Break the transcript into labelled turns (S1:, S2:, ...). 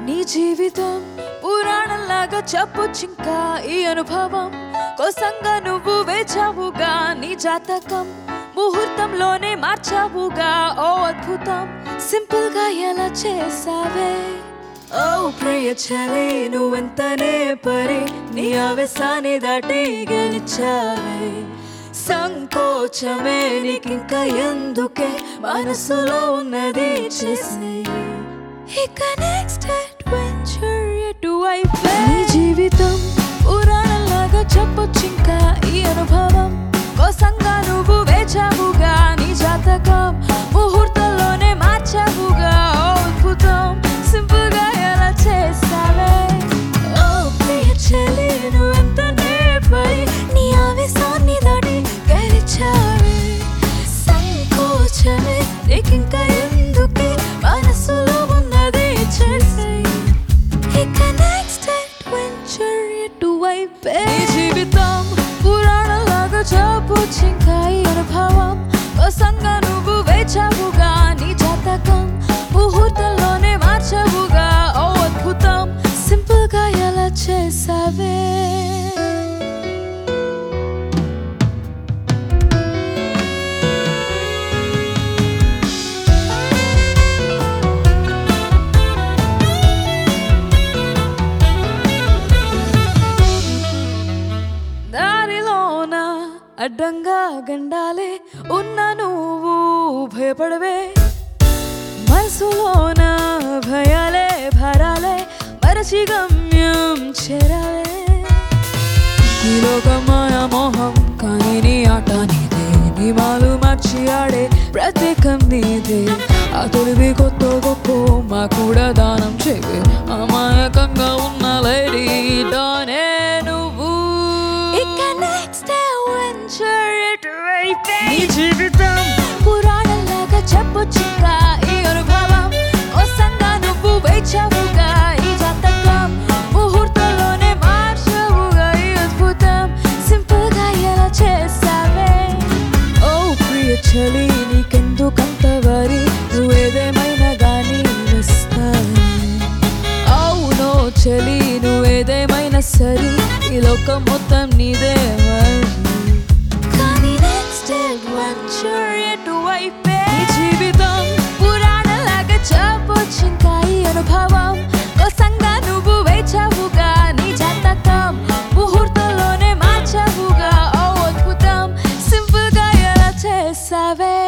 S1: నీ జీవితం పురాణంలాగా చెప్పొచ్చింకా ఈ అనుభవం కోసంగా నువ్వు వేచావుగా నీ జాతకం ముహూర్తంలోనే మార్చావుగా ఓ అద్భుతం సింపుల్ గా ఎలా చేసావే ఓ ప్రియ చలి నువ్వెంతనే పరి నీ ఆవేశాన్ని దాటి గెలిచావే సంకోచమే నీకింకా ఎందుకే మనసులో ఉన్నది చేసే ఇక నెక్స్ట్ అడ్వెంచర్ ఎటువైపే నీ జీవితం పురాణంలాగా చెప్పొచ్చింకా ఈ అనుభవం కోసంగా నువ్వు వేచావుగా నీ జాతకం ముహూర్తంలోనే మార్చావుగా ఓ అద్భుతం సింపుల్ గా ఎలా చేసావే ఓ ప్రియ చెలి నువ్వెంతనే పై నీ ఆవేశాన్ని దాటి గెలిచావే సంకోచమే నీకింకా ఎందుకే మనసులో ఉన్నది చేసే ఇక నెక్స్ట్ అడ్వెంచర్ ఎటువైపే నీ జీవితం పురాణంలాగా చెప్పొచ్చింకా ఈ అనుభవం కోసంగా నువ్వు వేచావుగా నీ జాతకం ముహూర్తంలోనే మార్చావుగా ఓ అద్భుతం సింపుల్ గా ఎలా చేసావే దారిలోన అడ్డంగా గండాలే ఉన్న నువ్వు భయపడవే మనసులోన భయాలే భరాలే మరచి గమ్యం చేరాలే ఈ లోకమాయ మోహం కానీ నీ ఆట నీదే నీ మాలు మార్చి ఆడే ప్రత్యేకం నీదే ఆ తొలివి కొత్త గొప్ప మా కూడా దానం చేవే అమాయకంగా ఉన్న లేడీ డానే నువ్వు ఇక నెక్స్ట్ అడ్వెంచర్ ఎటువైతే నీ జీవితం పురాణంలాగా చెప్పొచ్చుగా ఈ అనుభవం కోసంగా నువ్వు వేచావుగా ఈ జాతకం ముహూర్తంలోనే మార్చావుగా ఈ అద్భుతం సింపుల్ గా ఎలా చేసావే ఓ ప్రియ చలి నీకెందుకంత వరి నువ్వేదేమైనా గానీ వస్తావే అవునో చలి నువ్వేదేమైనా సరి ఈ లోకం మొత్తం నీదే మరి కానీ నెక్స్ట్ అడ్వెంచర్ ఎటువైపే నీ జీవితం పురాణలాగా చెప్పొచ్చింకా ఈ అనుభవం కోసంగా నువ్వు వేచావుగా నీ జాతకం ముహూర్తంలోనే మార్చావుగా ఓ అద్భుతం సింపుల్ గా ఎలా చేసావే